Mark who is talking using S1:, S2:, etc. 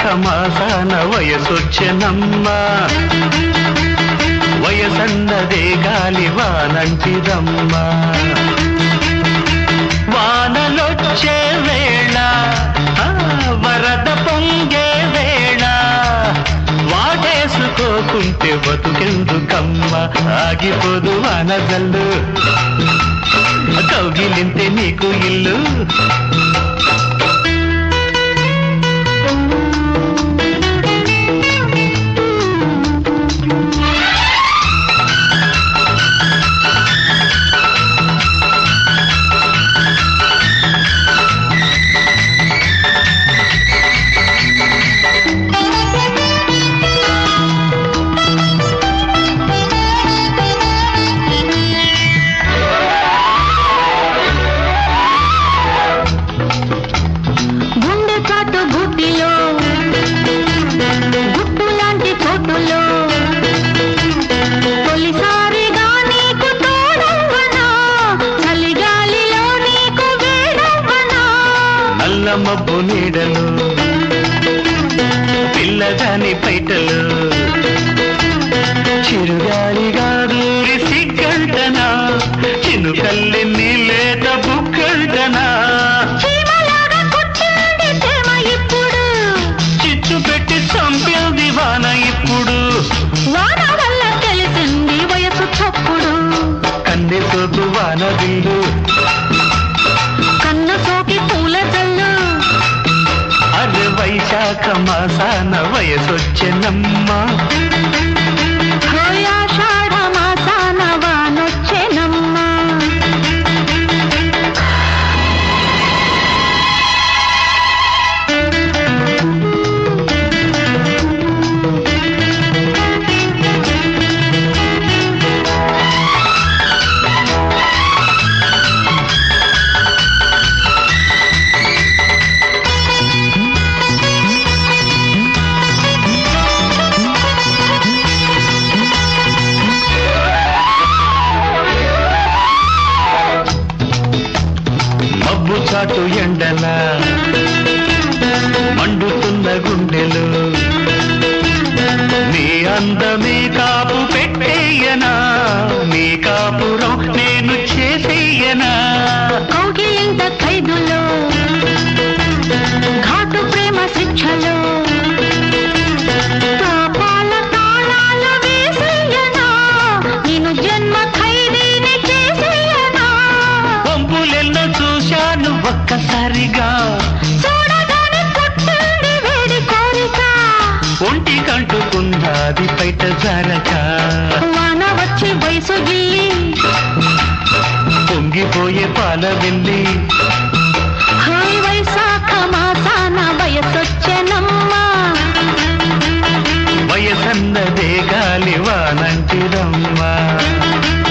S1: వైశాఖ మాసాన వయసొచ్చెనమ్మా వయసన్నదే గాలి వానంటిదమ్మా వానలొచ్చే వేళ ఆ, వరద పొంగే వేళ వాటేసుకోకుంటే బతుకెందుకమ్మ ఆగిపోదు వానజల్లు కౌగిలింతే నీకు ఇల్లు
S2: గుండె చాటు గుడ్డిలో గుట్టు లాంటి చోటులో తొలిసారిగా నీకు తోడవ్వనా చలిగాలిలో నీకు వేడవ్వనా
S1: నల్ల మబ్బు నీడలు పిల్లగాని పైటలు చిరుగాలిగా దూరి సిగ్గంటనా చినుకల్లెన్ని లేత బుగ్గంటనా
S2: చీమలాగా కూర్చుంది ప్రేమ ఇప్పుడు
S1: చిచ్చు పెట్టి చంపేది వాన ఇప్పుడు
S2: వాన వల్ల తెలిసింది వయసు చప్పుడు
S1: కన్నె సోకు వాన బిల్లు
S2: కన్న సోకి పూల జల్లు
S1: అరే వైశాఖ మాసాన వయసొచ్చెనమ్మా
S2: హోయాషాఢ మాసాన వానొచ్చెనమ్మా
S1: మబ్బు చాటు ఎండల మండుతున్న గుండెలు నీ అందమే కాపు పెట్టేయనా నీ కాపురం నేను చేసేయనా
S2: కౌగిలింత ఖైదులో ఘాటు ప్రేమ శిక్షలో తాపాల తాళాలు వేసేయనా నేను జన్మ ఖైదీని చేసేయనా
S1: పంపులెన్నో చూశాను ఒక్కసారిగా
S2: చూడగానే పుట్టింది వేడి కోరిక
S1: ఒంటి కంటుకున్నది బయట జరక
S2: వాన వచ్చి వయసు గిల్లి
S1: పొంగిపోయే పాల వెళ్ళి
S2: హాయ్ వైశాఖ మాసాన వయసొచ్చెనమ్మా
S1: వయసన్నదే గాలి వానంటిరమ్మా